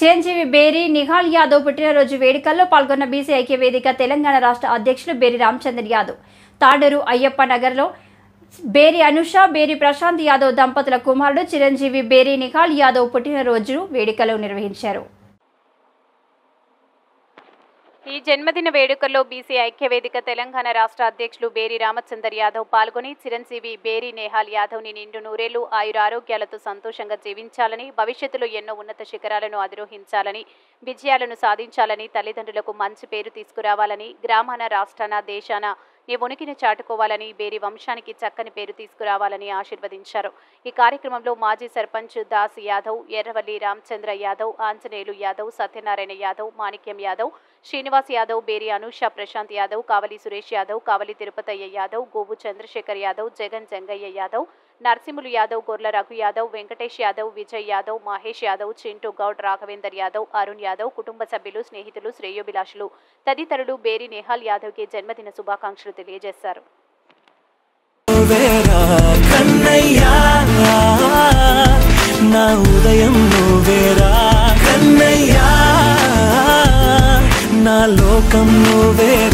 చిరంజీవి బేరి నిహాల్ యాదవ్ పుట్టినరోజు వేడుకల్లో పాల్గొన్న బీసీ ఐక్య వేదిక తెలంగాణ రాష్ట్ర అధ్యక్షులు బేరి రామచంద్ర యాదవ్ తాడూరు అయ్యప్ప నగర్లో బేరి అనుష బేరి ప్రశాంత్ యాదవ్ దంపతుల కుమారుడు చిరంజీవి బేరి నిహాల్ యాదవ్ పుట్టినరోజు వేడుకలు నిర్వహించారు ఈ జన్మదిన వేడుకల్లో బీసీ ఐక్యవేదిక తెలంగాణ రాష్ట్ర అధ్యక్షులు బేరి రామచందర్ యాదవ్ పాల్గొని చిరంజీవి బేరి నేహాల్ యాదవ్ని నిండు నూరేళ్లు ఆయురారోగ్యాలతో సంతోషంగా జీవించాలని భవిష్యత్తులో ఎన్నో ఉన్నత శిఖరాలను అధిరోహించాలని విజయాలను సాధించాలని తల్లిదండ్రులకు మంచి పేరు తీసుకురావాలని గ్రామాన రాష్ట్రాన దేశాన నీ ఉనికిని చాటుకోవాలని బేరి వంశానికి చక్కని పేరు తీసుకురావాలని ఆశీర్వదించారు ఈ కార్యక్రమంలో మాజీ సర్పంచ్ దాస్ యాదవ్ ఎర్రవల్లి రామచంద్ర యాదవ్ ఆంజనేయులు యాదవ్ సత్యనారాయణ యాదవ్ మాణిక్యం యాదవ్ శ్రీనివాస్ యాదవ్ బేరి అనూష ప్రశాంత్ యాదవ్ కావలి సురేష్ యాదవ్ కావలి తిరుపతయ్య యాదవ్ గోవు చంద్రశేఖర్ యాదవ్ జగన్ జంగయ్య యాదవ్ నరసింహులు యాదవ్ గొర్ల రఘు యాదవ్ వెంకటేష్ యాదవ్ విజయ్ యాదవ్ మహేష్ యాదవ్ చింటూ గౌడ్ రాఘవేందర్ యాదవ్ అరుణ్ యాదవ్ కుటుంబ సభ్యులు స్నేహితులు శ్రేయోభిలాషులు తదితరులు బేరి నేహాల్ యాదవ్కి జన్మదిన శుభాకాంక్షలు తెలియజేశారు నువ్వేరా కన్నయ్యా నా ఉదయం నువ్వేరా కన్నయ్యా నా లోకం నువ్వేరా